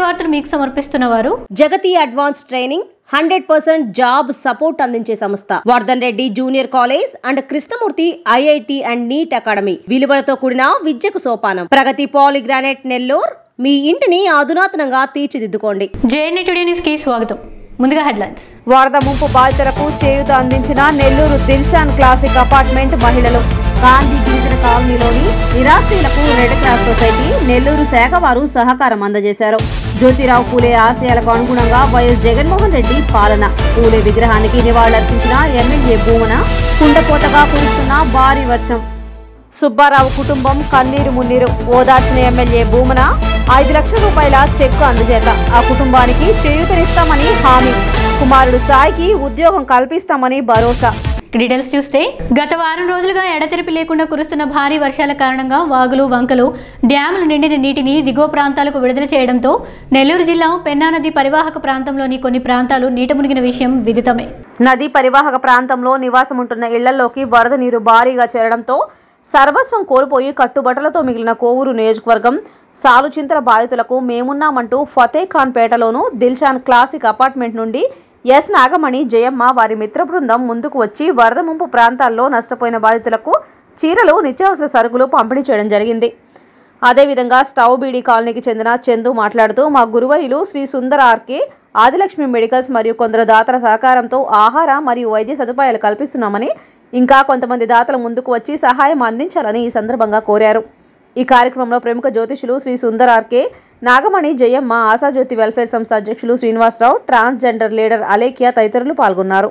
వార్తలు మీకు సమర్పిస్తున్న వారు Jagathi advance training hundred percent job support అందించే సంస్థ Vardhan Reddy junior college and Krishnamurthy IIT and NEET academy విలువలతో కూడిన విద్యకు సోపానం ప్రగతి పాలిగ్రానైట్ నెల్లూరు మీ ఇంటిని అధునాతనంగా తీర్చిదిద్దుకోండి జేఎన్ఏ టుడే న్యూస్ కి స్వాగతం ముందుగా హెడ్లైన్స్ వరద ముంపు బాధితులకు చేయూత అందించిన నెల్లూరు దిల్షాన్ క్లాసిక్ అపార్ట్మెంట్ మహిళలు గాంధీ గిరిజన కాలనీలోని నిరాశ్రయులకు రెడ్ క్రాస్ సొసైటీ నెల్లూరు శాఖ వారు సహకారం అందజేశారు జ్యోతిరావు పూలే ఆశయాలకు అనుగుణంగా వైఎస్ జగన్మోహన్ రెడ్డి పాలన పూలే విగ్రహానికి నివాళులర్పించిన ఎమ్మెల్యే భూమన కుండపోతగా కురుస్తున్న భారీ వర్షం సుబ్బారావు కుటుంబం కన్నీరు మున్నీరు ఓదార్చిన ఎమ్మెల్యే భూమన ఐదు లక్షల రూపాయల చెక్కు అందజేత ఆ కుటుంబానికి చేయూతనిస్తామని హామీ కుమారుడు సాయికి ఉద్యోగం కల్పిస్తామని భరోసా డీటెయిల్స్ చూస్తే గత వారం రోజులుగా ఎడతెరిపి లేకుండా కురుస్తున్న భారీ వర్షాల కారణంగా వాగులు వంకలు డ్యాములు నిండిన నీటిని దిగువ ప్రాంతాలకు విడుదల చేయడంతో నెల్లూరు జిల్లా పెన్నా నది పరివాహక ప్రాంతంలోని కొన్ని ప్రాంతాలు నీట మునిగిన విషయం విదితమే నదీ పరివాహక ప్రాంతంలో నివాసం ఉంటున్న ఇళ్లలోకి వరద నీరు భారీగా చేరడంతో సర్వస్వం కోల్పోయి కట్టుబట్టలతో మిగిలిన కోవూరు నియోజకవర్గం సాలుచింతల బాధితులకు మేమున్నామంటూ ఫతే ఖాన్ పేటలోను దిల్షాన్ క్లాసిక్ అపార్ట్మెంట్ నుండి ఎస్ నాగమణి జయమ్మ వారి మిత్ర బృందం ముందుకు వచ్చి వరద ముంపు ప్రాంతాల్లో నష్టపోయిన బాధితులకు చీరలు నిత్యావసర సరుకులు పంపిణీ చేయడం జరిగింది అదేవిధంగా స్టవ్ బీడీ కాలనీకి చెందిన చందు మాట్లాడుతూ మా గురువరిలు శ్రీ సుందర ఆర్కే ఆదిలక్ష్మి మెడికల్స్ మరియు కొందరు దాతల సహకారంతో ఆహార మరియు వైద్య సదుపాయాలు కల్పిస్తున్నామని ఇంకా కొంతమంది దాతలు ముందుకు వచ్చి సహాయం అందించాలని ఈ సందర్భంగా కోరారు ఈ కార్యక్రమంలో ప్రముఖ జ్యోతిషులు శ్రీ సుందర్ ఆర్కే నాగమణి జయమ్మ ఆశాజ్యోతి వెల్ఫేర్ సంస్థ అధ్యక్షులు శ్రీనివాసరావు ట్రాన్స్జెండర్ లీడర్ అలేఖ్య తదితరులు పాల్గొన్నారు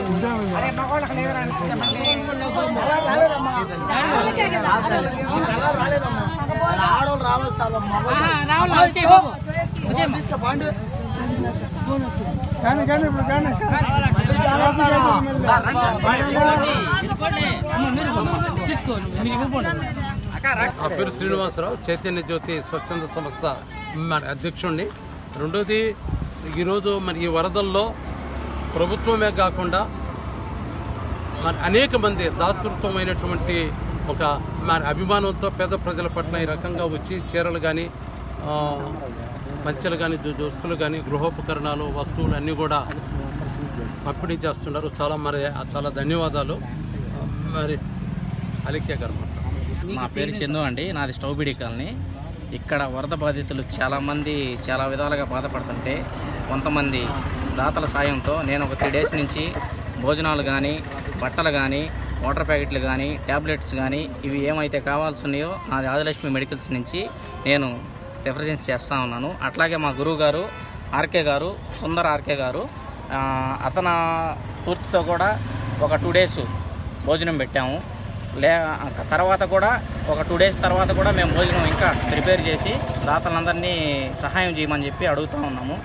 ఆ పేరు శ్రీనివాసరావు చైతన్య జ్యోతి స్వచ్ఛంద సంస్థ మన అధ్యక్షుడిని రెండోది ఈరోజు మరి ఈ వరదల్లో ప్రభుత్వమే కాకుండా మరి అనేక మంది దాతృత్వమైనటువంటి ఒక మరి అభిమానంతో పేద ప్రజల పట్ల ఈ రకంగా వచ్చి చీరలు కానీ మంచెలు కానీ దుస్తులు కానీ గృహోపకరణాలు వస్తువులు అన్నీ కూడా పంపిణీ చేస్తున్నారు చాలా మరి చాలా ధన్యవాదాలు మరి అలిక్య గారు నా పేరు చందు అండి నాది స్టవ్ బిడి కాలనీ ఇక్కడ వరద బాధితులు చాలామంది చాలా విధాలుగా బాధపడుతుంటే కొంతమంది దాతల సాయంతో నేను ఒక త్రీ డేస్ నుంచి భోజనాలు కానీ బట్టలు కానీ వాటర్ ప్యాకెట్లు కానీ ట్యాబ్లెట్స్ కానీ ఇవి ఏమైతే కావాల్సి ఉన్నాయో నాది ఆదిలక్ష్మి మెడికల్స్ నుంచి నేను రిఫరెన్స్ చేస్తూ ఉన్నాను అట్లాగే మా గురువు గారు ఆర్కే గారు సుందర్ ఆర్కే గారు ఆ, అతని స్ఫూర్తితో కూడా ఒక టూ డేస్ భోజనం పెట్టాము లే తర్వాత కూడా ఒక టూ డేస్ తర్వాత కూడా మేము భోజనం ఇంకా ప్రిపేర్ చేసి దాతలందరినీ సహాయం చేయమని చెప్పి అడుగుతూ ఉన్నాము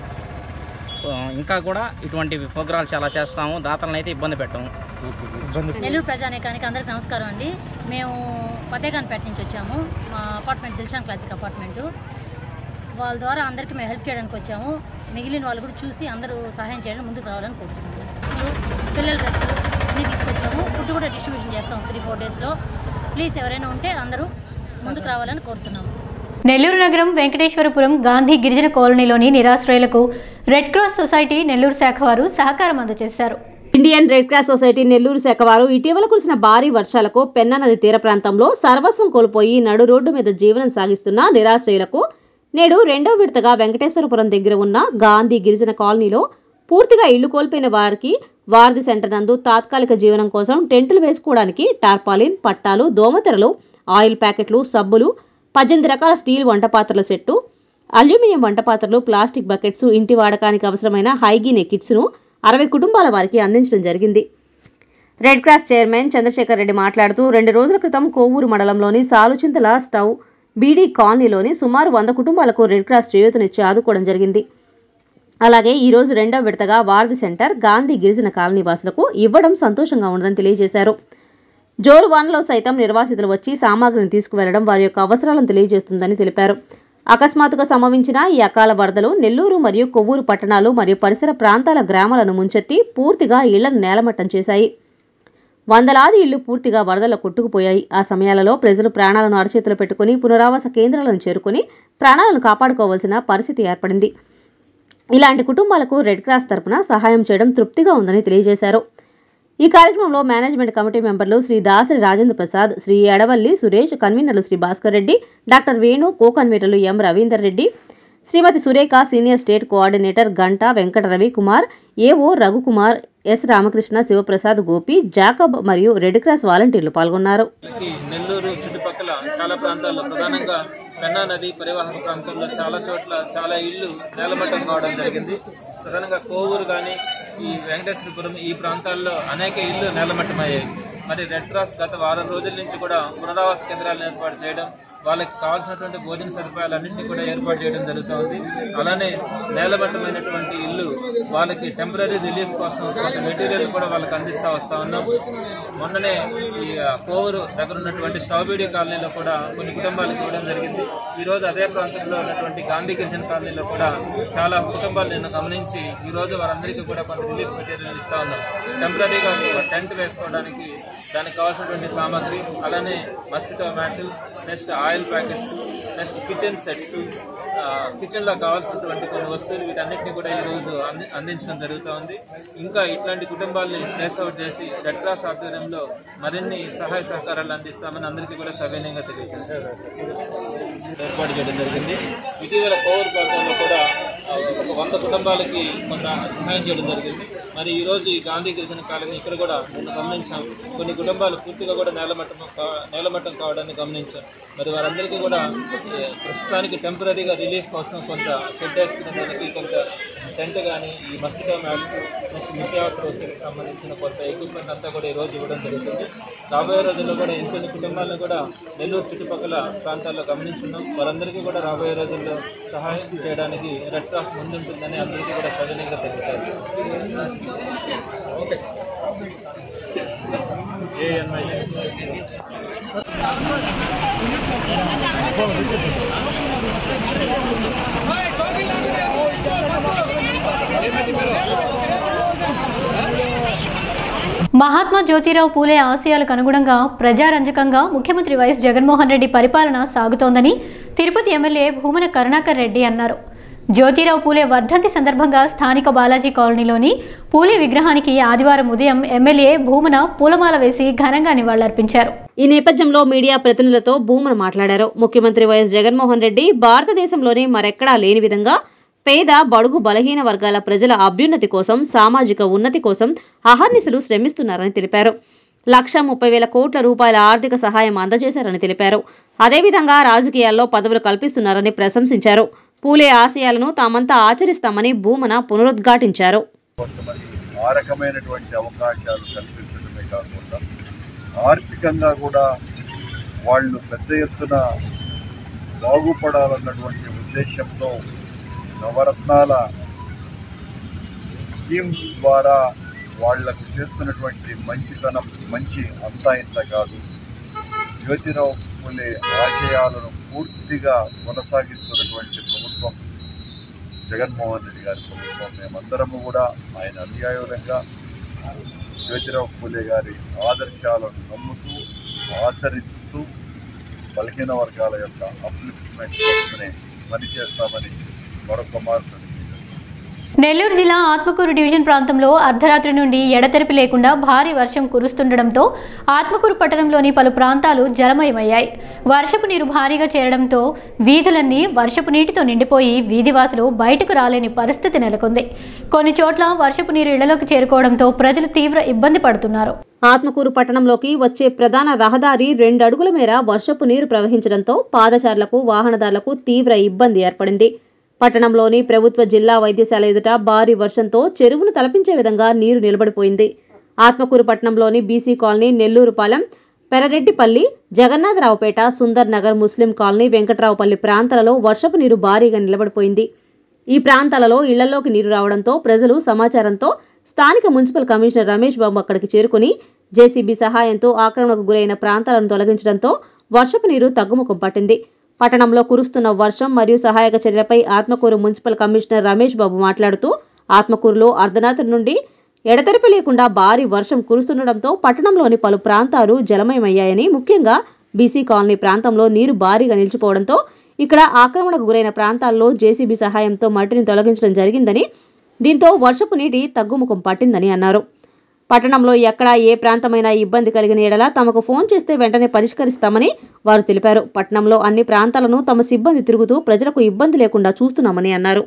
ఆ, ఇంకా కూడా ఇటువంటి ప్రోగ్రాలు చాలా చేస్తాము దాతలను అయితే ఇబ్బంది పెట్టాము నెల్లూరు ప్రజానేకానికి అందరికీ నమస్కారం అండి మేము ఫతేఖాన్పేట నుంచి వచ్చాము మా అపార్ట్మెంట్ దిల్షాన్ క్లాసిక్ అపార్ట్మెంటు వాళ్ళ ద్వారా అందరికీ మేము హెల్ప్ చేయడానికి వచ్చాము మిగిలిన వాళ్ళు కూడా చూసి అందరూ సహాయం చేయడం ముందుకు రావాలని కోరుతున్నాము డ్రెస్సులు పిల్లల డ్రెస్సులు అన్నీ తీసుకొచ్చాము ఫుడ్ కూడా డిస్ట్రిబ్యూషన్ చేస్తాము త్రీ ఫోర్ డేస్లో ప్లీజ్ ఎవరైనా ఉంటే అందరూ ముందుకు రావాలని కోరుతున్నాము నెల్లూరు నగరం వెంకటేశ్వరపురం గాంధీ గిరిజన కాలనీలోని నిరాశ్రయులకు రెడ్ క్రాస్ సొసైటీ నెల్లూరు శాఖ వారు సహకారం అందజేశారు Indian red cross society Nellore శాఖ వారు ఇటీవల కురిసిన భారీ వర్షాలకు పెన్నా నది తీర ప్రాంతంలో సర్వస్వం కోల్పోయి నడు రోడ్డు మీద జీవనం సాగిస్తున్న నిరాశ్రయులకు నేడు రెండో విడతగా వెంకటేశ్వరపురం దగ్గర ఉన్న గాంధీ గిరిజన కాలనీలో పూర్తిగా ఇళ్లు కోల్పోయిన వారికి వారధి సెంటర్ నందు తాత్కాలిక జీవనం కోసం టెంటులు వేసుకోవడానికి టార్పాలిన్ పట్టాలు దోమతెరలు ఆయిల్ ప్యాకెట్లు సబ్బులు పద్దెనిమిది రకాల స్టీల్ వంటపాత్రల సెట్టు అల్యూమినియం వంటపాత్రలు ప్లాస్టిక్ బకెట్స్ ఇంటి వాడకానికి అవసరమైన హైగీన్ కిట్స్ను అరవై కుటుంబాల వారికి అందించడం జరిగింది red cross chairman Chandrasekhar Reddy మాట్లాడుతూ రెండు రోజుల క్రితం కోవూరు మండలంలోని సాలుచింతల స్టవ్ బీడీ కాలనీలోని సుమారు వంద కుటుంబాలకు రెడ్ క్రాస్ చేయూతనిచ్చి ఆదుకోవడం జరిగింది అలాగే ఈ రోజు రెండో విడతగా వారధి సెంటర్ గాంధీ గిరిజన కాలనీ వాసులకు ఇవ్వడం సంతోషంగా ఉందని తెలియజేశారు జోరు వానలో సైతం నిర్వాసితులు వచ్చి సామాగ్రిని తీసుకువెళ్లడం వారి యొక్క అవసరాలను తెలియజేస్తుందని తెలిపారు అకస్మాత్తుగా సంభవించిన ఈ అకాల వరదలు నెల్లూరు మరియు కొవ్వూరు పట్టణాలు మరియు పరిసర ప్రాంతాల గ్రామాలను ముంచెత్తి పూర్తిగా ఇళ్లను నేలమట్టం చేశాయి వందలాది ఇళ్లు పూర్తిగా వరదల్లో కొట్టుకుపోయాయి ఆ సమయాలలో ప్రజలు ప్రాణాలను అరచేతిలో పెట్టుకుని పునరావాస కేంద్రాలను చేరుకుని ప్రాణాలను కాపాడుకోవాల్సిన పరిస్థితి ఏర్పడింది ఇలాంటి కుటుంబాలకు రెడ్ క్రాస్ తరపున సహాయం చేయడం తృప్తిగా ఉందని తెలియజేశారు ఈ కార్యక్రమంలో మేనేజ్మెంట్ కమిటీ మెంబర్లు శ్రీ దాసరి రాజేంద్ర ప్రసాద్ శ్రీ ఎడవల్లి సురేష్ కన్వీనర్లు శ్రీ భాస్కర్ రెడ్డి డాక్టర్ వేణు కో కన్వీనర్లు M Ravinder Reddy Shrimati Surekha senior state coordinator Ganta Venkata Ravi Kumar AO Raghukumar S Ramakrishna Sivaprasad Gopi Jacob మరియు రెడ్ క్రాస్ వాలంటీర్లు పాల్గొన్నారు ఈ నెల్లూరు చుట్టుపక్కల చాలా ప్రాంతాల్లో ప్రధానంగా పెన్నా నది పరివాహక ప్రాంతంలో చాలా చోట్ల చాలా ఇళ్లు నేలమట్టం కావడం జరిగింది ప్రధానంగా కోవూరు కానీ ఈ వెంకటేశ్వరపురం ఈ ప్రాంతాల్లో అనేక ఇళ్లు నేలమట్టమయ్యాయి మరి రెడ్ క్రాస్ గత వారం రోజుల నుంచి కూడా పునరావాస కేంద్రాలను ఏర్పాటు చేయడం వాళ్ళకి కావాల్సినటువంటి భోజన సదుపాయాలన్నింటినీ కూడా ఏర్పాటు చేయడం జరుగుతోంది అలానే నేలమట్టమైనటువంటి ఇల్లు వాళ్ళకి టెంపరీ రిలీఫ్ కోసం కొంత మెటీరియల్ కూడా వాళ్ళకి అందిస్తా వస్తా ఉన్నాం మొన్ననే ఈ ఆ, కోవూరు దగ్గర ఉన్నటువంటి స్ట్రాబెరీ కాలనీలో కూడా కొన్ని కుటుంబాలకు ఇవ్వడం జరిగింది ఈ రోజు అదే ప్రాంతంలో ఉన్నటువంటి గాంధీ గిరిజన కాలనీలో కూడా చాలా కుటుంబాలు నిన్న గమనించి ఈ రోజు వారందరికీ కూడా కొంత రిలీఫ్ మెటీరియల్ ఇస్తా ఉన్నాం టెంపరీగా ఒక టెంట్ వేసుకోవడానికి దానికి కావాల్సినటువంటి సామాగ్రి అలానే mosquito mat next oil packets next kitchen sets kitchen లో కావాల్సినటువంటి కొన్ని వస్తువులు వీటన్నిటిని కూడా ఈ రోజు అంది- అందించడం జరుగుతూ ఉంది ఇంకా ఇట్లాంటి కుటుంబాలని ట్రేస్ అవుట్ చేసి రెడ్ క్రాస్ ఆధ్వర్యంలో మరిన్ని సహాయ సహకారాలు అందిస్తామని అందరికీ కూడా సవినయంగా తెలియజేస్తారు ఏర్పాటు చేయడం జరిగింది ఇటీవల కోవూరు ప్రాంతంలో కూడా ఆ, ఒక వంద కుటుంబాలకి కొంత సహాయం చేయడం జరిగింది మరి ఈ రోజు ఈ గాంధీ గిరిజన కాలనీ ఇక్కడ కూడా నిన్న గమనించాం కొన్ని కుటుంబాలు పూర్తిగా కూడా నేలమట్టం కా- నేలమట్టం కావడాన్ని గమనించాం మరి వారందరికీ కూడా ఏ, ప్రస్తుతానికి టెంపరీగా రిలీఫ్ కోసం కొంత షెడ్ వేసుకునేదానికి కొంత టెంట్ కానీ ఈ మస్కిటో మ్యాట్స్ నెక్స్ట్ నిత్యావసర వస్తువులకు సంబంధించిన కొంత ఎక్విప్మెంట్ అంతా కూడా ఈ రోజు ఇవ్వడం జరుగుతుంది రాబోయే రోజుల్లో కూడా ఇంకొన్ని కుటుంబాలను కూడా నెల్లూరు చుట్టుపక్కల ప్రాంతాల్లో గమనిస్తున్నాం వారందరికీ కూడా రాబోయే రోజుల్లో సహాయం చేయడానికి రెడ్ క్రాస్ ముందుంటుందని అందరికీ కూడా సవినయంగా తెలుపుతారు మహాత్మా జ్యోతిరావు పూలే ఆశయాలకు అనుగుణంగా ప్రజారంజకంగా ముఖ్యమంత్రి వైఎస్ జగన్మోహన్ రెడ్డి పరిపాలన సాగుతోందని తిరుపతి ఎమ్మెల్యే భూమన కరుణాకర్ రెడ్డి అన్నారు జ్యోతిరావు పూలే వర్ధంతి సందర్భంగా స్థానిక బాలాజీ కాలనీలోని పూలే విగ్రహానికి ఆదివారం ఉదయం ఎమ్మెల్యే భూమన పూలమాల వేసి ఘనంగా నివాళులర్పించారు ఈ నేపథ్యంలో మీడియా ప్రతినిధులతో భూమన మాట్లాడారు ముఖ్యమంత్రి వైఎస్ జగన్మోహన్ రెడ్డి భారతదేశంలోనే మరెక్కడా లేని విధంగా పేద బడుగు బలహీన వర్గాల ప్రజల అభ్యున్నతి కోసం సామాజిక ఉన్నతి కోసం అహర్నిశలు శ్రమిస్తున్నారని తెలిపారు లక్ష ముప్పై వేల కోట్ల రూపాయల ఆర్థిక సహాయం అందజేశారని తెలిపారు అదేవిధంగా రాజకీయాల్లో పదవులు కల్పిస్తున్నారని ప్రశంసించారు పూలే ఆశయాలను తామంతా ఆచరిస్తామని భూమన పునరుద్ఘాటించారు కోసమని ఆ రకమైనటువంటి అవకాశాలు కల్పించడమే కాకుండా ఆర్థికంగా కూడా వాళ్ళు పెద్ద ఎత్తున బాగుపడాలన్నటువంటి ఉద్దేశంతో నవరత్నాల స్కీమ్స్ ద్వారా వాళ్లకు చేస్తున్నటువంటి మంచితనం మంచి అంతా ఇంత కాదు జ్యోతిరావు పూలే ఆశయాలను పూర్తిగా కొనసాగిస్తున్నటువంటి ప్రభుత్వం జగన్మోహన్ రెడ్డి గారి ప్రభుత్వం మేమందరము కూడా ఆయన అనుయాయులంగా జ్యోతిరావు పూలే గారి ఆదర్శాలను నమ్ముతూ ఆచరిస్తూ బలహీన వర్గాల యొక్క అప్లిఫ్ట్మెంట్ కోసమే పనిచేస్తామని మరొక మార్పు నెల్లూరు జిల్లా ఆత్మకూరు డివిజన్ ప్రాంతంలో అర్ధరాత్రి నుండి ఎడతెరిపి లేకుండా భారీ వర్షం కురుస్తుండటంతో ఆత్మకూరు పట్టణంలోని పలు ప్రాంతాలు జలమయమయ్యాయి వర్షపు నీరు భారీగా చేరడంతో వీధులన్నీ వర్షపు నీటితో నిండిపోయి వీధివాసులు బయటకు రాలేని పరిస్థితి నెలకొంది కొన్ని చోట్ల వర్షపు నీరు ఇళ్లలోకి చేరుకోవడంతో ప్రజలు తీవ్ర ఇబ్బంది పడుతున్నారు ఆత్మకూరు పట్టణంలోకి వచ్చే ప్రధాన రహదారి రెండు అడుగుల మేర వర్షపు నీరు ప్రవహించడంతో పాదచారులకు వాహనదారులకు తీవ్ర ఇబ్బంది ఏర్పడింది పట్టణంలోని ప్రభుత్వ జిల్లా వైద్యశాల ఎదుట భారీ వర్షంతో చెరువును తలపించే విధంగా నీరు నిలబడిపోయింది ఆత్మకూరు పట్టణంలోని BC colony Nellorepalem Perareddipalli Jagannatharaopet Sundar Nagar Muslim colony Venkatraopalli ప్రాంతాలలో వర్షపు నీరు భారీగా నిలబడిపోయింది ఈ ప్రాంతాలలో ఇళ్లలోకి నీరు రావడంతో ప్రజలు సమాచారంతో స్థానిక మున్సిపల్ కమిషనర్ రమేష్ బాబు అక్కడికి చేరుకుని జేసీబీ సహాయంతో ఆక్రమణకు గురైన ప్రాంతాలను తొలగించడంతో వర్షపు నీరు తగ్గుముఖం పట్టింది పట్టణంలో కురుస్తున్న వర్షం మరియు సహాయక చర్యలపై ఆత్మకూరు మున్సిపల్ కమిషనర్ రమేష్ బాబు మాట్లాడుతూ ఆత్మకూరులో అర్ధరాత్రి నుండి ఎడతెరిపి లేకుండా భారీ వర్షం కురుస్తుండటంతో పట్టణంలోని పలు ప్రాంతాలు జలమయమయ్యాయని ముఖ్యంగా బీసీ కాలనీ ప్రాంతంలో నీరు భారీగా నిలిచిపోవడంతో ఇక్కడ ఆక్రమణకు గురైన ప్రాంతాల్లో జేసీబీ సహాయంతో మట్టిని తొలగించడం జరిగిందని దీంతో వర్షపు నీటి తగ్గుముఖం పట్టిందని అన్నారు పట్టణంలో ఎక్కడా ఏ ప్రాంతమైనా ఇబ్బంది కలిగిన ఎడల తమకు ఫోన్ చేస్తే వెంటనే పరిష్కరిస్తామని వారు తెలిపారు పట్టణంలో అన్ని ప్రాంతాలను తమ సిబ్బంది తిరుగుతూ ప్రజలకు ఇబ్బంది లేకుండా చూస్తున్నామని అన్నారు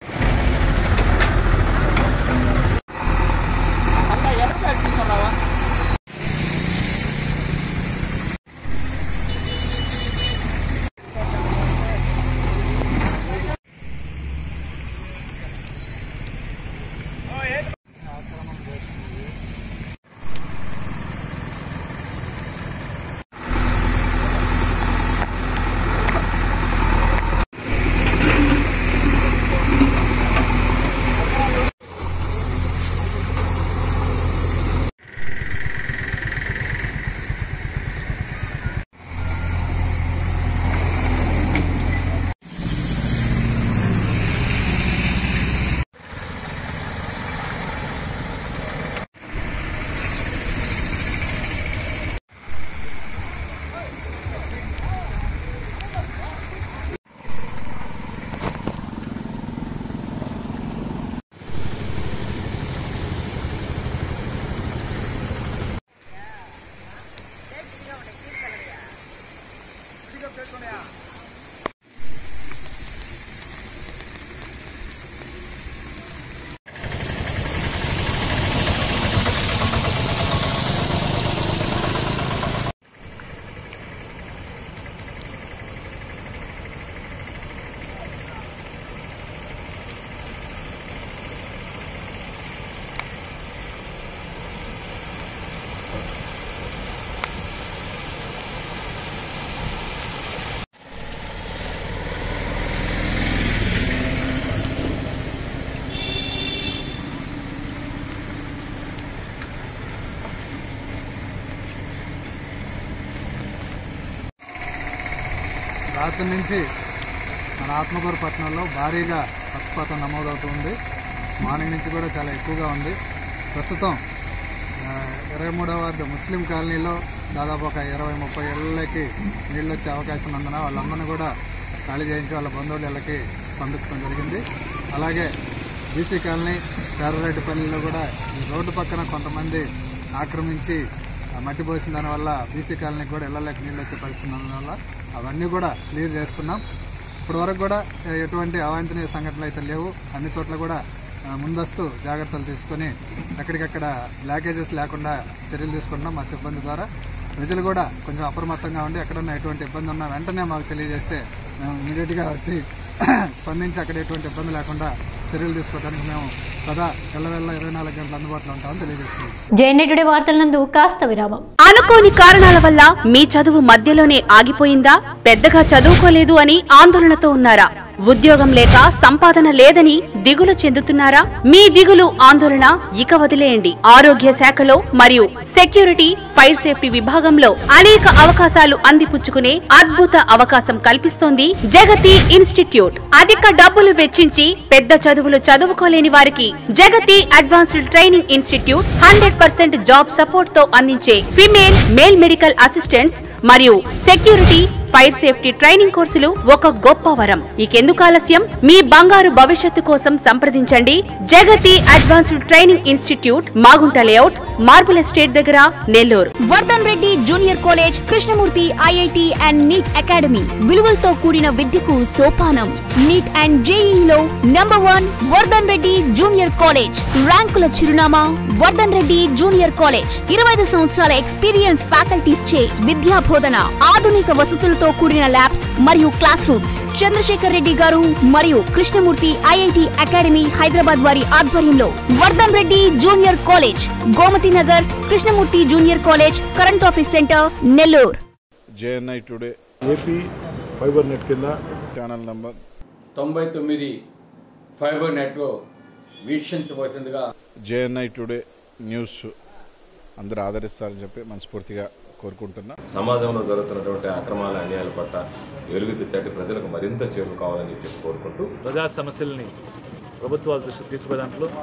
రాత్రి నుంచి మన ఆత్మకూరు పట్టణంలో భారీగా వర్షపాతం నమోదవుతుంది మార్నింగ్ నుంచి కూడా చాలా ఎక్కువగా ఉంది ప్రస్తుతం ఆ, ఇరవై మూడవ వార్డు ముస్లిం కాలనీలో దాదాపు ఒక ఇరవై ముప్పై ఇళ్ళకి నీళ్ళు వచ్చే అవకాశం ఉన్నందున వాళ్ళందరినీ కూడా ఖాళీ చేయించి వాళ్ళ బంధువుల ఇళ్ళకి పంపించడం జరిగింది అలాగే బీసీ కాలనీ పేరరెడ్డిపల్లిలో కూడా ఈ రోడ్డు పక్కన కొంతమంది ఆక్రమించి ఆ, మట్టి పోసిన దానివల్ల బీసీ కాలనీకి కూడా ఇళ్ళకి నీళ్ళు వచ్చే పరిస్థితి ఉన్నందువల్ల అవన్నీ కూడా క్లియర్ చేస్తున్నాం ఇప్పటివరకు కూడా ఆ, ఎటువంటి అవాంఛనీయ సంఘటనలు అయితే లేవు అన్ని చోట్ల కూడా ఆ, ముందస్తు జాగ్రత్తలు తీసుకొని ఎక్కడికక్కడ బ్లాకేజెస్ లేకుండా చర్యలు తీసుకుంటున్నాం మా సిబ్బంది ద్వారా ప్రజలు కూడా కొంచెం అప్రమత్తంగా ఉండి ఎక్కడన్నా ఎటువంటి ఇబ్బంది ఉన్నా వెంటనే మాకు తెలియజేస్తే మేము ఇమీడియట్గా వచ్చి స్పందించి అక్కడ ఎటువంటి ఇబ్బంది లేకుండా చర్యలు తీసుకోవడానికి మేము సదా ఎల్లవెల్ల ఇరవై నాలుగు గంటలు అందుబాటులో ఉంటామని తెలియజేస్తున్నాం జేఎన్ఏ టుడే వార్తల నందు కాస్త విరామం అనుకోని కారణాల వల్ల మీ చదువు మధ్యలోనే ఆగిపోయిందా పెద్దగా చదువుకోలేదు అని ఆందోళనతో ఉన్నారా ఉద్యోగం లేక సంపాదన లేదని దిగులు చెందుతున్నారా మీ దిగులు ఆందోళన ఇక వదిలేయండి ఆరోగ్య శాఖలో మరియు సెక్యూరిటీ ఫైర్ సేఫ్టీ విభాగంలో అనేక అవకాశాలు అందిపుచ్చుకునే అద్భుత అవకాశం కల్పిస్తోంది జగతి ఇన్స్టిట్యూట్ అధిక డబ్బులు వెచ్చించి పెద్ద చదువులు చదువుకోలేని వారికి Jagathi advanced training institute hundred percent job support తో అందించే ఫిమేల్ మేల్ మెడికల్ అసిస్టెంట్స్ మరియు సెక్యూరిటీ ఫైర్ సేఫ్టీ ట్రైనింగ్ కోర్సులు ఒక గొప్ప వరం ఇకెందుకు ఆలస్యం మీ బంగారు భవిష్యత్తు కోసం సంప్రదించండి Jagathi advanced training institute Magunta layout marble estate దగ్గర Nellore Vardhan Reddy junior college Krishnamurthy IIT and NEET academy విలువలతో కూడిన విద్యకు సోపానం నీట్ అండ్ జేఈలో number one Vardhan Reddy junior college ర్యాంకుల చిరునామా వర్ధన్ రెడ్డి జూనియర్ కాలేజ్ ఇరవై ఐదు సంవత్సరాల ఎక్స్పీరియన్స్ ఫ్యాకల్టీస్ చే విద్యా బోధన ఆధునిక వసతులతో కూడిన ల్యాబ్స్ మరియు క్లాస్ రూమ్స్ చంద్రశేఖర్ రెడ్డి గారు మరియు కృష్ణమూర్తి ఐఐటి అకాడమీ హైదరాబాద్ వారి ఆధ్వర్యంలో Vardhan Reddy junior college Gomathi Nagar Krishnamurthy junior college current office centre Nellore JNI today AP fibre net కింద ఛానల్ నంబర్ తొంభై తొమ్మిది ఫైబర్ నెట్వర్క్ వీక్షించవలసిందిగా జేఎన్ఐ టుడే న్యూస్ అందరూ ఆదరిస్తారని చెప్పి మనస్ఫూర్తిగా కోరుకుంటున్నా సమాజంలో జరుగుతున్నటువంటి అక్రమాల అన్యాయాల పట్ల వెలుగు తెచ్చాటి ప్రజలకు మరింత చేరువ కావాలని చెప్పి కోరుకుంటూ ప్రజా సమస్యల్ని ప్రభుత్వాల దృష్టికి తీసుకునే దాంట్లో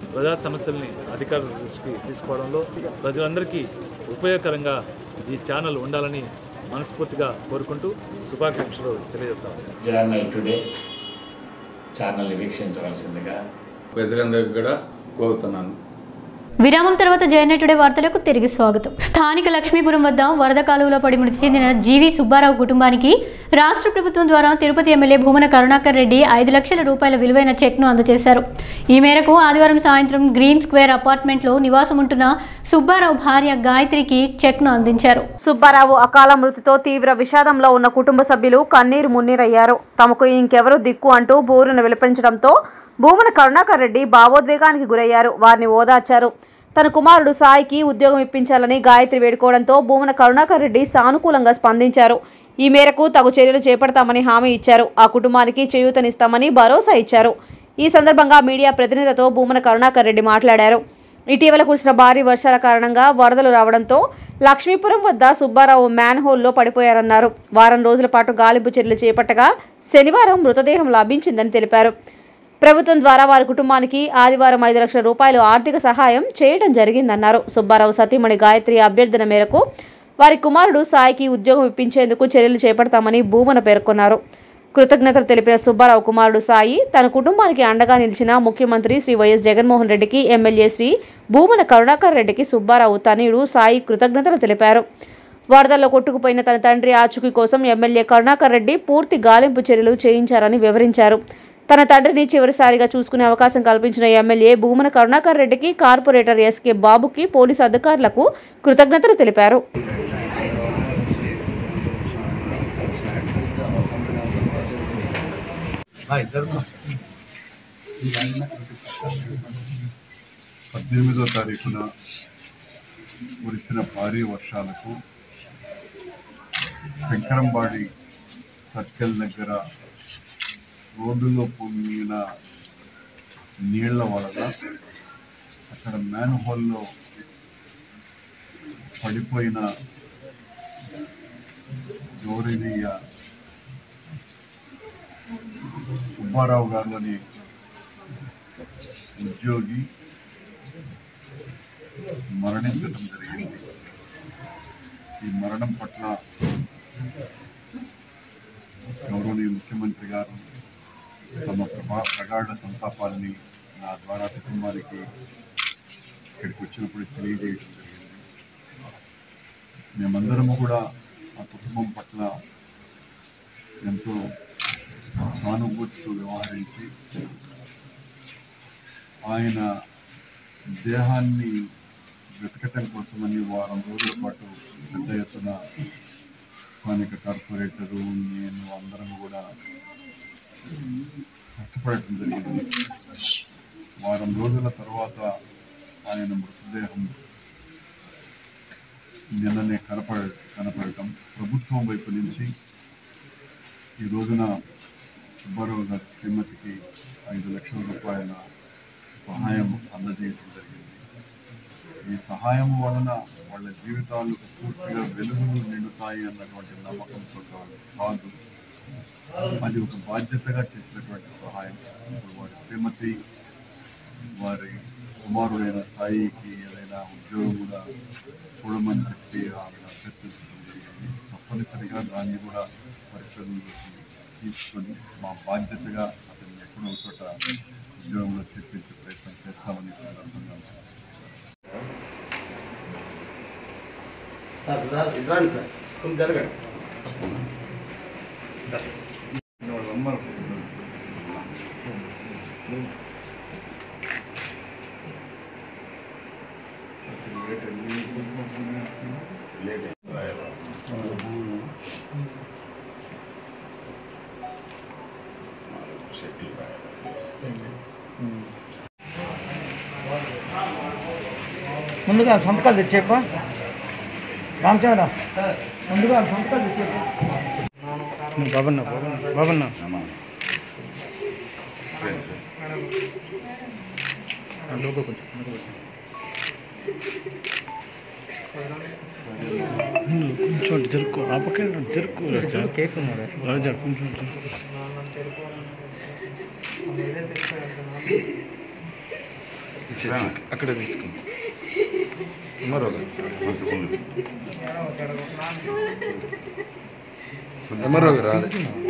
ప్రజా సమస్యల్ని అధికారుల దృష్టికి తీసుకోవడంలో ప్రజలందరికీ ఉపయోగకరంగా ఈ ఛానల్ ఉండాలని మనస్ఫూర్తిగా కోరుకుంటూ శుభాకాంక్షలు తెలియజేస్తాను జర్నల్ టుడే ఛానల్ని వీక్షించవలసిందిగా ప్రజలందరికీ కూడా కోరుతున్నాను విరామం తర్వాత జయనే టుడే వార్తలకు తిరిగి స్వాగతం స్థానిక లక్ష్మీపురం వద్ద వరద కాలువలో పడి మృతి చెందిన జీవి సుబ్బారావు కుటుంబానికి రాష్ట్ర ప్రభుత్వం ద్వారా తిరుపతి ఎమ్మెల్యే భూమన కరుణాకర్ రెడ్డి ఐదు లక్షల రూపాయల విలువైన చెక్ను అందజేశారు ఈ మేరకు ఆదివారం సాయంత్రం గ్రీన్ స్క్వేర్ అపార్ట్మెంట్లో నివాసం ఉంటున్న సుబ్బారావు భార్య గాయత్రికి చెక్ను అందించారు సుబ్బారావు అకాల మృతితో తీవ్ర విషాదంలో ఉన్న కుటుంబ సభ్యులు కన్నీరు మున్నీరయ్యారు తమకు ఇంకెవరు దిక్కు అంటూ బోరును విలపించడంతో భూమన కరుణాకర్ రెడ్డి భావోద్వేగానికి గురయ్యారు వారిని ఓదార్చారు తన కుమారుడు సాయికి ఉద్యోగం ఇప్పించాలని గాయత్రి వేడుకోవడంతో భూమన కరుణాకర్ రెడ్డి సానుకూలంగా స్పందించారు ఈ మేరకు తగు చర్యలు చేపడతామని హామీ ఇచ్చారు ఆ కుటుంబానికి చేయూతనిస్తామని భరోసా ఇచ్చారు ఈ సందర్భంగా మీడియా ప్రతినిధులతో భూమన కరుణాకర్ రెడ్డి మాట్లాడారు ఇటీవల కురిసిన భారీ వర్షాల కారణంగా వరదలు రావడంతో లక్ష్మీపురం వద్ద సుబ్బారావు మ్యాన్ హోల్లో పడిపోయారన్నారు వారం రోజుల పాటు గాలింపు చర్యలు చేపట్టగా శనివారం మృతదేహం లభించిందని తెలిపారు ప్రభుత్వం ద్వారా వారి కుటుంబానికి ఆదివారం ఐదు లక్షల రూపాయలు ఆర్థిక సహాయం చేయడం జరిగిందన్నారు సుబ్బారావు సతీమణి గాయత్రి అభ్యర్థన మేరకు వారి కుమారుడు సాయికి ఉద్యోగం ఇప్పించేందుకు చర్యలు చేపడతామని భూమన పేర్కొన్నారు కృతజ్ఞతలు తెలిపిన సుబ్బారావు కుమారుడు సాయి తన కుటుంబానికి అండగా నిలిచిన ముఖ్యమంత్రి శ్రీ వైఎస్ జగన్మోహన్ రెడ్డికి ఎమ్మెల్యే శ్రీ భూమన కరుణాకర్ రెడ్డికి సుబ్బారావు తనయుడు సాయి కృతజ్ఞతలు తెలిపారు వరదల్లో కొట్టుకుపోయిన తన తండ్రి ఆచూకీ కోసం ఎమ్మెల్యే కరుణాకర్ రెడ్డి పూర్తి గాలింపు చర్యలు చేయించారని వివరించారు తన తండ్రిని చివరిసారిగా చూసుకునే అవకాశం కల్పించిన ఎమ్మెల్యే భూమన కరుణాకర్ రెడ్డికి కార్పొరేటర్ ఎస్కే బాబుకి పోలీసు అధికారులకు కృతజ్ఞతలు తెలిపారు పద్దెనిమిదో తారీఖున కురిసిన భారీ వర్షాలకు శంకరంబాడి సర్కిల్ దగ్గర రోడ్డులో పొంగిన నీళ్ల వలన అక్కడ మ్యాన్ హోల్లో పడిపోయిన గౌరవనీయ సుబ్బారావు గారు అని ఉద్యోగి మరణించడం జరిగింది ఈ మరణం పట్ల గౌరవనీయ ముఖ్యమంత్రి గారు తమ ప్రభా ప్రగాఢ సంతాపాన్ని నా ద్వారా కుటుంబానికి ఇక్కడికి వచ్చినప్పుడు తెలియజేయడం జరిగింది మేమందరము కూడా ఆ కుటుంబం పట్ల ఎంతో సానుభూతితో వ్యవహరించి ఆయన దేహాన్ని వెతకటం కోసమని వారం రోజుల పాటు పెద్ద ఎత్తున స్థానిక కార్పొరేటరు నేను అందరం కూడా కష్టపడటం జరిగింది వారం రోజుల తర్వాత ఆయన మృతదేహం నిన్ననే కనపడ కనపడటం ప్రభుత్వం వైపు నుంచి ఈ రోజున సుబ్బారావు గారి శ్రీమతికి ఐదు లక్షల రూపాయల సహాయం అందజేయడం జరిగింది ఈ సహాయం వలన వాళ్ళ జీవితాలకు పూర్తిగా వెలుగులు నిండుతాయి అన్నటువంటి నమ్మకంతో కాదు అది ఒక బాధ్యతగా చేసినటువంటి సహాయం ఇప్పుడు వారి శ్రీమతి వారి కుమారుడైన సాయికి ఏదైనా ఉద్యోగం కూడా చూడమని చెప్పి ఆవిడ అభ్యర్థించడం జరిగింది తప్పనిసరిగా దాన్ని కూడా పరిశీలనలోకి తీసుకొని మా బాధ్యతగా అతన్ని ఎక్కడో ఒక చోట ఉద్యోగంలో చేర్పించే ప్రయత్నం చేస్తామని ఈ సందర్భంగా ముందుగా సంతకాలు తెచ్చేప్ప రామచంద్ర ముందుగా సంతకాలు తెచ్చేప్ప బాబన్న బాబన్న లోగో కొంచెం కొంచెం జరుకు ఆ పక్కన జరుకు రాజా కేక్ రాజా కొంచెం అచ్చా అచ్చా అక్కడ తీసుకుంది మరొక మరొక రాలే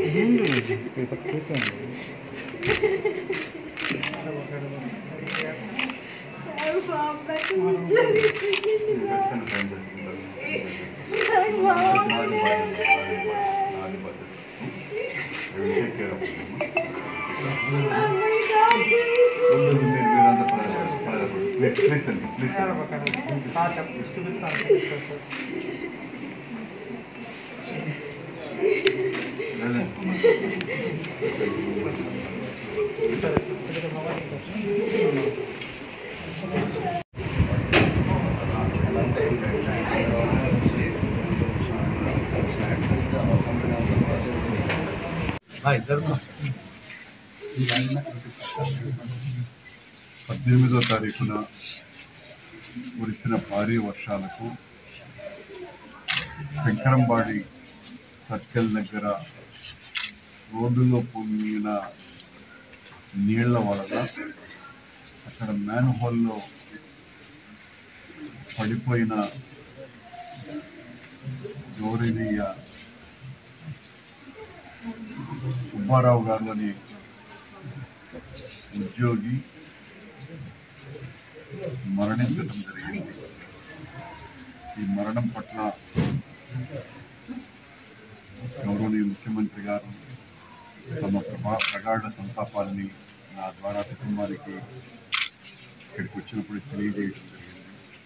ప్లీజ్ ప్లీజ్ తల్లి ప్లీజ్ పద్దెనిమిదో తారీఖున కురిసిన భారీ వర్షాలకు శంకరంబాడి సర్కిల్ దగ్గర రోడ్డులో పొంగిన నీళ్ల వలన అక్కడ మ్యాన్ హోల్లో పడిపోయిన గౌరవనీయ సుబ్బారావు గారిలోని ఉద్యోగి మరణించడం జరిగింది ఈ మరణం పట్ల గౌరవనీయ ముఖ్యమంత్రి గారు తమ ప్రభా ప్రగాఢ సంతాపాన్ని నా ద్వారా కుటుంబానికి ఇక్కడికి వచ్చినప్పుడు తెలియజేయడం జరిగింది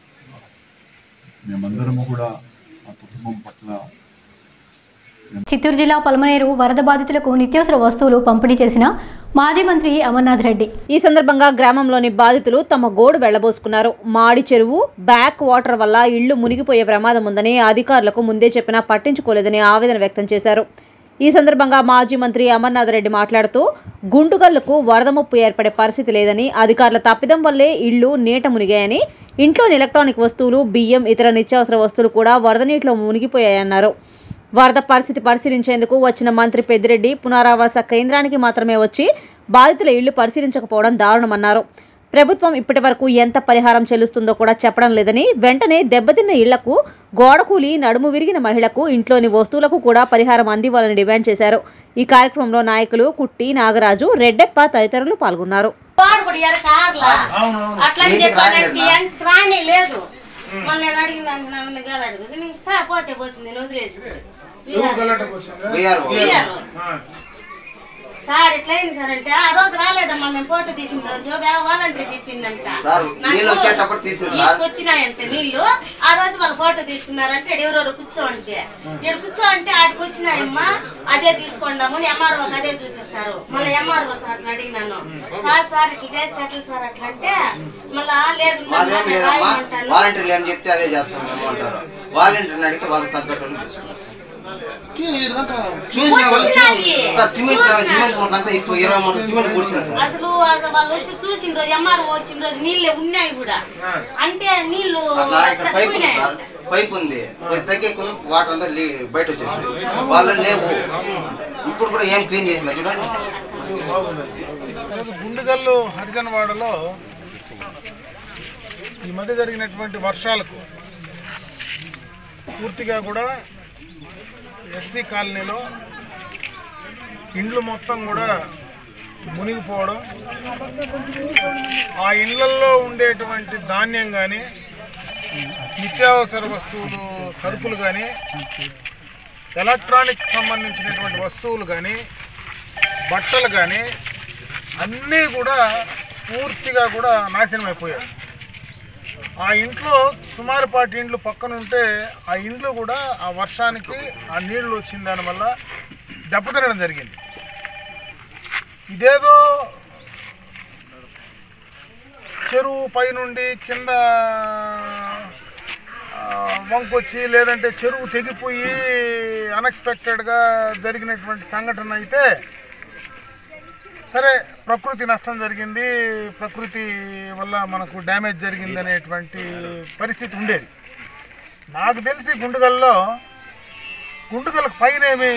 మేమందరము కూడా ఆ కుటుంబం పట్ల చిత్తూరు జిల్లా పలమనేరు వరద బాధితులకు నిత్యావసర వస్తువులు పంపిణీ చేసిన మాజీ మంత్రి అమర్నాథ్ రెడ్డి ఈ సందర్భంగా గ్రామంలోని బాధితులు తమ గోడు వెళ్లబోసుకున్నారు మాడి చెరువు బ్యాక్ వాటర్ వల్ల ఇళ్లు మునిగిపోయే ప్రమాదం ఉందని అధికారులకు ముందే చెప్పినా పట్టించుకోలేదని ఆవేదన వ్యక్తం చేశారు ఈ సందర్భంగా మాజీ మంత్రి అమర్నాథ్ రెడ్డి మాట్లాడుతూ గుంటుగల్లుకు వరద ముప్పు ఏర్పడే పరిస్థితి లేదని అధికారుల తప్పిదం వల్లే ఇళ్లు నీట మునిగాయని ఇంట్లోని ఎలక్ట్రానిక్ వస్తువులు బియ్యం ఇతర నిత్యావసర వస్తువులు కూడా వరద నీటిలో మునిగిపోయాయన్నారు వరద పరిస్థితి పరిశీలించేందుకు వచ్చిన మంత్రి పెద్దిరెడ్డి పునరావాస కేంద్రానికి మాత్రమే వచ్చి బాధితుల ఇళ్లు పరిశీలించకపోవడం దారుణమన్నారు ప్రభుత్వం ఇప్పటి వరకు ఎంత పరిహారం చెల్లిస్తుందో కూడా చెప్పడం లేదని వెంటనే దెబ్బతిన్న ఇళ్లకు గోడకూలి నడుము విరిగిన మహిళకు ఇంట్లోని వస్తువులకు కూడా పరిహారం అందివ్వాలని డిమాండ్ చేశారు ఈ కార్యక్రమంలో నాయకులు కుట్టి నాగరాజు రెడ్డెప్ప తదితరులు పాల్గొన్నారు అట్లా అని చెప్పానంటే ఎంత రాని లేదు మళ్ళీ నేను అడిగిన దానికి నన్ను గలాడు ఇంకా పోతే పోతుంది నేను వదిలేసి సార్ ఎట్లా అయింది సార్ అంటే ఆ రోజు రాలేదమ్మా మేము ఫోటో తీసిన రోజు వాలంటీర్ చెప్పిందంట సార్, నాకు నీళ్ళు వచ్చేటప్పుడు తీసేది సార్. నీకు వచ్చినాయంటే నీళ్ళు ఆ రోజు వాళ్ళు ఫోటో తీసుకున్నారంటే ఈడ ఎవరెవరు కూర్చో అంటే ఇక్కడ కూర్చో అంటే ఆడికి వచ్చినాయమ్మా అదే తీసుకున్నాము ఎంఆర్ఓకి అదే చూపిస్తారు మళ్ళీ ఎంఆర్ఓ సార్ అడిగినాను కాదు సార్ ఇట్లా చేస్తే ఎట్లా సార్ అట్లా అంటే మళ్ళా లేదు మాదేం నేను లేదమ్మా రాయమంటాను. వాలంటీర్లు ఏం చెప్తే అదే చేస్తాం మేము అంటారు వాలంటీర్ని అడిగితే వాళ్ళకి తగ్గట్టు వాళ్ళు తీసుకుంటారు సార్. చూసినా కూడా వచ్చినాయి. సార్, సిమెంట్ చూసినా. సిమెంట్ మూట అంతా ఇప్పుడు ఇరవై మూడు సిమెంట్ కూర్చున్నారు సార్ అసలు అసలు వాళ్ళు వచ్చి చూసిన రోజు ఎంఆర్ఓ వచ్చిన రోజు నీళ్ళే ఉన్నాయి కూడా అంటే నీళ్లు అట్లా ఇక్కడ పైప్ ఉంది తక్కువనే. సార్ పైప్ ఉంది కొంచెం తగ్గే కొద్ది వాటర్ అంతా లీ- బయట వచ్చేసింది వాళ్ళు లేవు ఇప్పుడు కూడా ఏం క్లీన్ చేసిన చూడండి ఈరోజు గుండుగల్లు హరిజనవాడలో ఈ మధ్య జరిగినటువంటి వర్షాలకు పూర్తిగా కూడా ఎస్సీ కాలనీలో ఇండ్లు మొత్తం కూడా మునిగిపోవడం ఆ ఇండ్లల్లో ఉండేటువంటి ధాన్యం కానీ నిత్యావసర వస్తువులు సరుకులు కానీ ఎలక్ట్రానిక్ సంబంధించినటువంటి వస్తువులు కానీ బట్టలు కానీ అన్నీ కూడా పూర్తిగా కూడా నాశనం అయిపోయాయి ఆ ఇంట్లో సుమారుపాటి ఇండ్లు పక్కన ఉంటే ఆ ఇండ్లు కూడా ఆ వర్షానికి ఆ నీళ్లు వచ్చిన దానివల్ల దెబ్బతినడం జరిగింది ఇదేదో చెరువు పైనుండి కింద ఆ, వంకొచ్చి లేదంటే చెరువు తెగిపోయి అన్ఎక్స్పెక్టెడ్గా జరిగినటువంటి సంఘటన అయితే సరే ప్రకృతి నష్టం జరిగింది ప్రకృతి వల్ల మనకు డ్యామేజ్ జరిగింది అనేటువంటి పరిస్థితి ఉండేది నాకు తెలిసి గుండుగల్లో గుండుగలకు పైన ఏమీ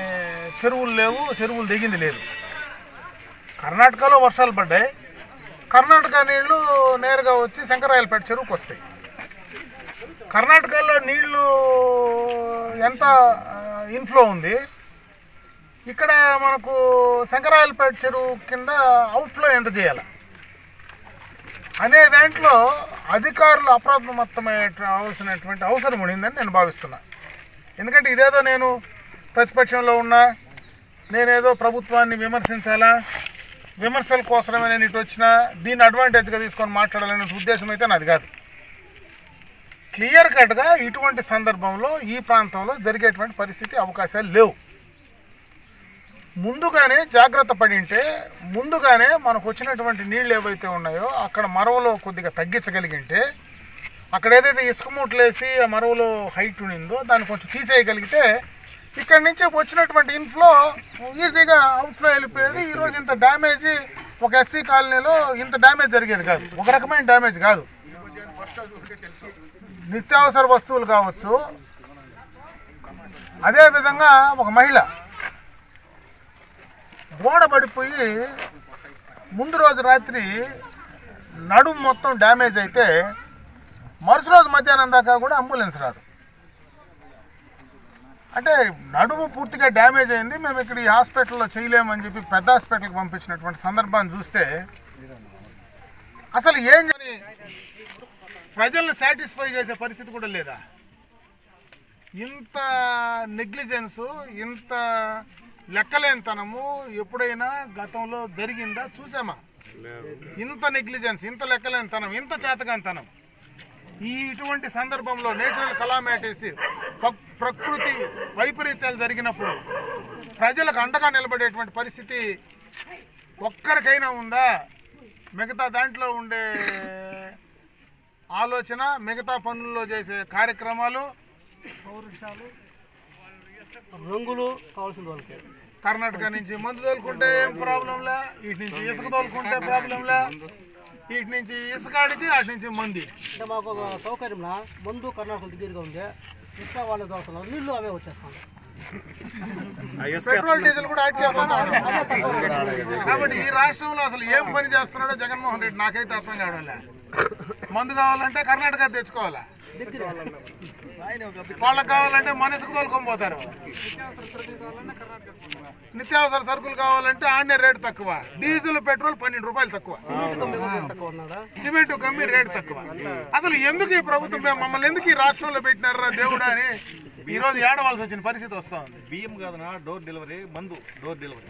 చెరువులు లేవు చెరువులు దిగింది లేదు కర్ణాటకలో వర్షాలు పడ్డాయి కర్ణాటక నీళ్లు నేరుగా వచ్చి శంకరాయలపేట చెరువుకు వస్తాయి కర్ణాటకలో నీళ్లు ఎంత ఇన్ఫ్లో ఉంది ఇక్కడ మనకు శంకరాయలపేట చెరువు కింద అవుట్ఫ్లో ఎంత చేయాలి అనే దాంట్లో అధికారులు అప్రమత్తమయ్యే అవలసినటువంటి అవసరం ఉండిందని నేను భావిస్తున్నా ఎందుకంటే ఇదేదో నేను ప్రతిపక్షంలో ఉన్నా నేనేదో ప్రభుత్వాన్ని విమర్శించాలా విమర్శల కోసమే నేను ఇటు వచ్చినా దీన్ని అడ్వాంటేజ్గా తీసుకొని మాట్లాడాలనే ఉద్దేశం అయితే నాది కాదు క్లియర్ కట్గా ఇటువంటి సందర్భంలో ఈ ప్రాంతంలో జరిగేటువంటి పరిస్థితి అవకాశాలు లేవు ముందుగానే జాగ్రత్త పడి ఉంటే ముందుగానే మనకు వచ్చినటువంటి నీళ్ళు ఏవైతే ఉన్నాయో అక్కడ మరవలో కొద్దిగా తగ్గించగలిగింటే అక్కడ ఏదైతే ఇసుక మూటలేసి ఆ మరవలో హైట్ ఉండిందో దాన్ని కొంచెం తీసేయగలిగితే ఇక్కడ నుంచి వచ్చినటువంటి ఇన్ఫ్లో ఈజీగా అవుట్ఫ్లో వెళ్ళిపోయేది ఈరోజు ఇంత డ్యామేజ్ ఒక ఎస్సీ కాలనీలో ఇంత డ్యామేజ్ జరిగేది కాదు ఒక రకమైన డ్యామేజ్ కాదు నిత్యావసర వస్తువులు కావచ్చు అదేవిధంగా ఒక మహిళ గోడ పడిపోయి ముందు రోజు రాత్రి నడుము మొత్తం డ్యామేజ్ అయితే మరుసటి రోజు మధ్యాహ్నం దాకా కూడా అంబులెన్స్ రాదు అంటే నడుము పూర్తిగా డ్యామేజ్ అయింది మేము ఇక్కడ ఈ హాస్పిటల్లో చేయలేమని చెప్పి పెద్ద హాస్పిటల్కి పంపించినటువంటి సందర్భాన్ని చూస్తే అసలు ఏం అని ప్రజల్ని సాటిస్ఫై చేసే పరిస్థితి కూడా లేదా ఇంత నెగ్లిజెన్సు ఇంత లెక్కలేనితనము ఎప్పుడైనా గతంలో జరిగిందా చూసామా ఇంత నెగ్లిజెన్స్ ఇంత లెక్కలేనితనం ఇంత చేతగానితనం ఈ ఇటువంటి సందర్భంలో నేచురల్ కలామిటీస్ ప్రకృతి వైపరీత్యాలు జరిగినప్పుడు ప్రజలకు అండగా నిలబడేటువంటి పరిస్థితి ఒక్కరికైనా ఉందా మిగతా దాంట్లో ఉండే ఆలోచన మిగతా పనుల్లో చేసే కార్యక్రమాలు పౌరుషాలు రంగులు కావాల్సిన వాళ్ళకి కర్ణాటక నుంచి మందు తోలుకుంటే ఏం ప్రాబ్లంలే ఇటు నుంచి ఇసుక తోలుకుంటే ప్రాబ్లంలే ఇటు నుంచి ఇసుకాడికి అటు నుంచి మంది అంటే మాకు ఒక సౌకర్యంలా మందు కర్ణాటక దగ్గరగా ఉంది ఇసుక వాళ్ళ దోస్తున్నారు నీళ్లు అవే వచ్చేస్తాను పెట్రోల్ డీజిల్ కూడా అట్టే పోతా ఉన్నాడు. కాబట్టి ఈ రాష్ట్రంలో అసలు ఏం పని చేస్తున్నాడో జగన్మోహన్ రెడ్డి నాకైతే అర్థం కావడంలే మందు కావాలంటే కర్ణాటక తెచ్చుకోవాలా వాళ్ళకి కావాలంటే మనసుకు తోలుకొని పోతారు నిత్యావసర సరుకులు కావాలంటే ఆన్య రేటు తక్కువ డీజిల్ పెట్రోల్ పన్నెండు రూపాయలు తక్కువ సిమెంట్ కమ్మి రేటు తక్కువ అసలు ఎందుకు ఈ ప్రభుత్వం మేము మమ్మల్ని ఎందుకు ఈ రాష్ట్రంలో పెట్టినారా దేవుడా అని ఈ రోజు ఏడవలసి వచ్చిన పరిస్థితి వస్తా ఉంది బియ్యం కాదనా డోర్ డెలివరీ మందు డోర్ డెలివరీ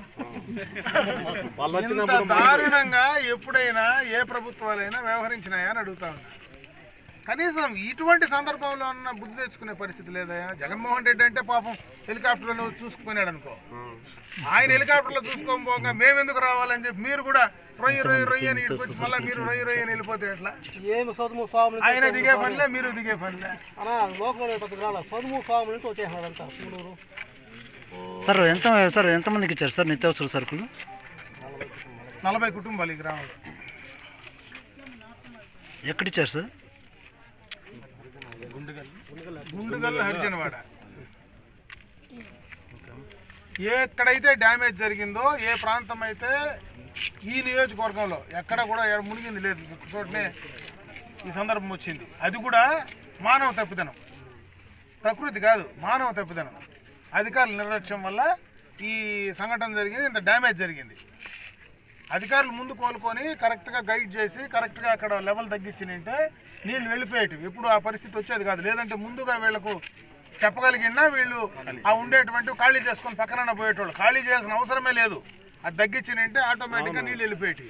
ఇంత దారుణంగా ఎప్పుడైనా ఏ ప్రభుత్వాలైనా వ్యవహరించినాయా అని అడుగుతా ఉన్నా కనీసం ఇటువంటి సందర్భంలో ఉన్న బుద్ధి తెచ్చుకునే పరిస్థితి లేదా జగన్మోహన్ రెడ్డి అంటే పాపం హెలికాప్టర్లో చూసుకుపోయినాడు అనుకో ఆయన హెలికాప్టర్లో చూసుకొని పోగా మేము ఎందుకు రావాలని చెప్పి మీరు కూడా రొయ్యి రొయ్యి రొయ్యి అని ఇటుకు వచ్చి మళ్ళీ మీరు రొయ్యి రొయ్యి అని వెళ్ళిపోతే ఎట్లా ఏమి సదుము స్వాములు ఆయన దిగే పనిలే మీరు దిగే పనిలే అన్నా లోకల్ పెద్ద రాల సదుము స్వాములు నుంచి వచ్చేసినారు అంతా సూడూరు సార్ ఎంత సార్ ఎంతమందికి ఇచ్చారు సార్ నిత్యావసర సరుకులు నలభై కుటుంబాలు ఈ గ్రామంలో ఎక్కడిచ్చారు సార్ గుండుగల్ హరిజనవాడ ఎక్కడైతే డ్యామేజ్ జరిగిందో ఏ ప్రాంతం అయితే ఈ నియోజకవర్గంలో ఎక్కడ కూడా ఎక్కడ మునిగింది లేదు ఒక చోటనే ఈ సందర్భం వచ్చింది అది కూడా మానవ తప్పిదనం ప్రకృతి కాదు మానవ తప్పిదనం అధికారుల నిర్లక్ష్యం వల్ల ఈ సంఘటన జరిగింది ఇంత డ్యామేజ్ జరిగింది అధికారులు ముందు కోలుకొని కరెక్ట్గా గైడ్ చేసి కరెక్ట్గా అక్కడ లెవెల్ తగ్గించినంటే నీళ్ళు వెళ్ళిపోయేటివి ఎప్పుడు ఆ పరిస్థితి వచ్చేది కాదు లేదంటే ముందుగా వీళ్ళకు చెప్పగలిగినా వీళ్ళు ఆ ఉండేటువంటి ఖాళీ చేసుకొని పక్కన పోయేటోళ్ళు ఖాళీ చేయాల్సిన అవసరమే లేదు అది తగ్గించినంటే ఆటోమేటిక్గా నీళ్ళు వెళ్ళిపోయేటివి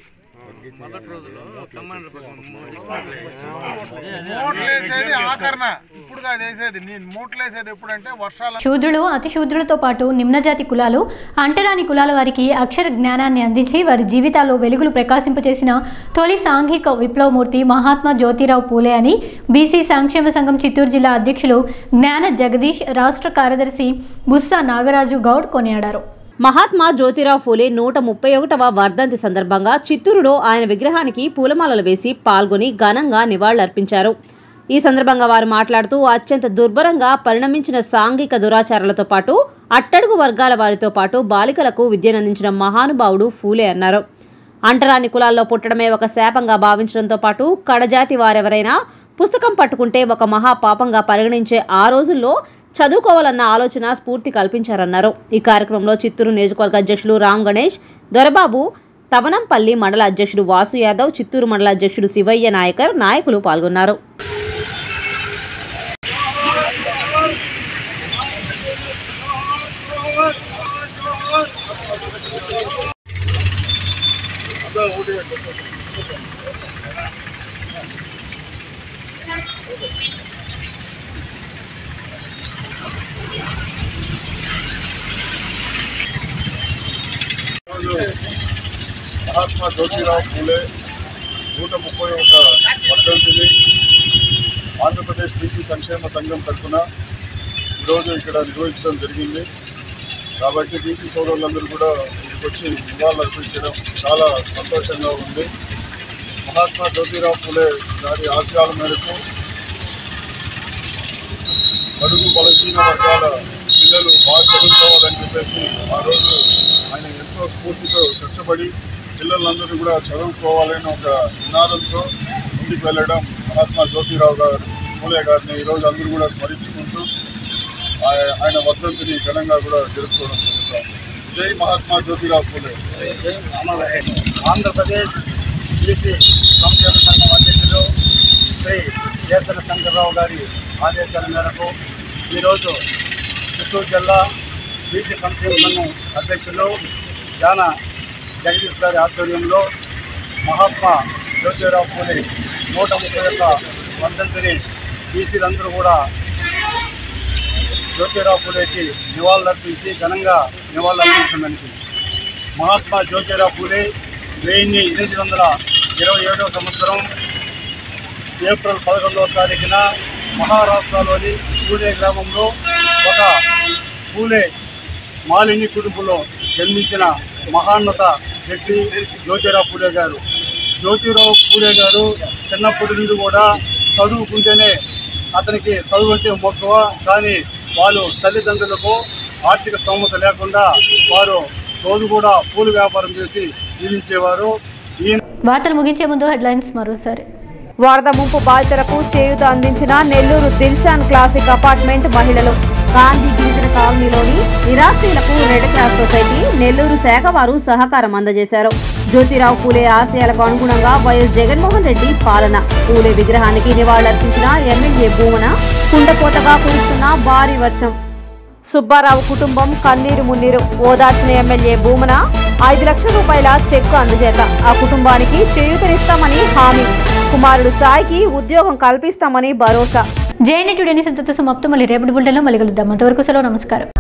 మూటలు వేసేది ఆకరణ ఇప్పుడు కాదు వేసేది నేను మూటలు వేసేది ఎప్పుడంటే వర్షాల శూద్రులు అతి శూద్రులతో పాటు నిమ్నజాతి కులాలు అంటరాని కులాల వారికి అక్షర జ్ఞానాన్ని అందించి వారి జీవితాల్లో వెలుగులు ప్రకాశింపచేసిన తొలి సాంఘిక విప్లవమూర్తి మహాత్మా జ్యోతిరావు పూలే అని బీసీ సంక్షేమ సంఘం చిత్తూరు జిల్లా అధ్యక్షులు జ్ఞాన జగదీష్ రాష్ట్ర కార్యదర్శి బుస్సా నాగరాజు గౌడ్ కొనియాడారు మహాత్మా జ్యోతిరావు ఫూలే నూట ముప్పై ఒకటవ వర్ధంతి సందర్భంగా చిత్తూరులో ఆయన విగ్రహానికి పూలమాలలు వేసి పాల్గొని ఘనంగా నివాళులర్పించారు ఈ సందర్భంగా వారు మాట్లాడుతూ అత్యంత దుర్భరంగా పరిణమించిన సాంఘిక దురాచారాలతో పాటు అట్టడుగు వర్గాల వారితో పాటు బాలికలకు విద్యనందించిన మహానుభావుడు ఫూలే అన్నారు అంటరాని కులాల్లో పుట్టడమే ఒక శాపంగా భావించడంతో పాటు కడజాతి వారెవరైనా పుస్తకం పట్టుకుంటే ఒక మహా పాపంగా పరిగణించే ఆ రోజుల్లో చదువుకోవాలన్న ఆలోచన స్ఫూర్తి కల్పించారన్నారు ఈ కార్యక్రమంలో చిత్తూరు నియోజకవర్గ అధ్యక్షులు రామ్ గణేష్ దొరబాబు తవనంపల్లి మండల అధ్యక్షుడు వాసు యాదవ్ చిత్తూరు మండల అధ్యక్షుడు శివయ్య నాయకర్ నాయకులు పాల్గొన్నారు ఈరోజు మహాత్మా జ్యోతిరావు పూలే నూట ముప్పై ఒక వర్ధంతిని ఆంధ్రప్రదేశ్ బీసీ సంక్షేమ సంఘం తరఫున ఈరోజు ఇక్కడ నిర్వహించడం జరిగింది కాబట్టి బీసీ సోదరులందరూ కూడా ఇక్కడికి వచ్చి నివాళులు అర్పించడం చాలా సంతోషంగా ఉంది మహాత్మా జ్యోతిరావు పూలే గారి ఆశయాల మేరకు బడుగు బలహీన వర్గాల పిల్లలు బాగా చదువుకోవాలని చెప్పేసి ఆ రోజు ఆయన ఎంతో స్ఫూర్తితో కష్టపడి పిల్లలందరూ కూడా చదువుకోవాలని ఒక నినాదంతో ముందుకు వెళ్ళడం మహాత్మా జ్యోతిరావు గారు పూలే గారిని ఈరోజు అందరూ కూడా స్మరించుకుంటూ ఆయ- ఆయన వర్ధంతిని ఘనంగా కూడా జరుపుకోవడం జరుగుతుంది జై మహాత్మా జ్యోతిరావు పూలే ఆంధ్రప్రదేశ్ బీసీ సంక్షేమ సంఘం అధ్యక్షులు శ్రీ కేసర శంకర్రావు గారి ఆదేశాల మేరకు ఈరోజు చిత్తూరు జిల్లా బీసీ సంక్షేమ సంఘం అధ్యక్షులు జాన జగదీష్ గారి ఆధ్వర్యంలో మహాత్మా జ్యోతిరావు పూలే నూట ముప్పై ఒక్క వర్ధంతిని బీసీలందరూ కూడా జ్యోతిరావు పూలేకి నివాళులర్పించి ఘనంగా నివాళులర్పించడానికి మహాత్మా జ్యోతిరావు పూలే వెయ్యి ఎనిమిది వందల ఇరవై ఏడవ సంవత్సరం ఏప్రిల్ పదకొండవ తారీఖున మహారాష్ట్రలోని పూలే గ్రామంలో ఒక పూలే మాలిని కుటుంబంలో జన్మించిన మహాన్నత వ్యక్తి జ్యోతిరావు పూలే గారు జ్యోతిరావు పూలే గారు చిన్నప్పటి నుండి కూడా చదువుకుంటేనే అతనికి చదువు అంటే మక్కువ కానీ వాళ్ళు తల్లిదండ్రులకు ఆర్థిక స్తోమత లేకుండా వారు రోజు కూడా పూలు వ్యాపారం చేసి జీవించేవారు ఈయన వార్తలు ముగించే ముందు హెడ్లైన్స్ మరోసారి వరద ముంపు బాధితులకు చేయూత అందించిన నెల్లూరు దిల్షాన్ క్లాసిక్ అపార్ట్మెంట్ మహిళలు గాంధీ గిరిజన కాలనీలోని నిరాశ్రయులకు రెడ్ క్రాస్ సొసైటీ నెల్లూరు శాఖ వారు సహకారం అందజేశారు జ్యోతిరావు పూలే ఆశయాలకు అనుగుణంగా వైఎస్ జగన్మోహన్ రెడ్డి పాలన పూలే విగ్రహానికి నివాళులర్పించిన ఎమ్మెల్యే భూమన కుండపోతగా కురుస్తున్న భారీ వర్షం సుబ్బారావు కుటుంబం కన్నీరు మున్నీరు ఓదార్చిన ఎమ్మెల్యే భూమన ఐదు లక్షల రూపాయల చెక్కు అందజేత ఆ కుటుంబానికి చేయూతనిస్తామని హామీ కుమారుడు సాయికి ఉద్యోగం కల్పిస్తామని భరోసా జేఎన్టీ టుడే న్యూస్ ఇంతతో సమాప్తం మళ్ళీ రేపటి బుల్టెన్లో మళ్ళీ కలుద్దాం అంతవరకు సెలవు నమస్కారం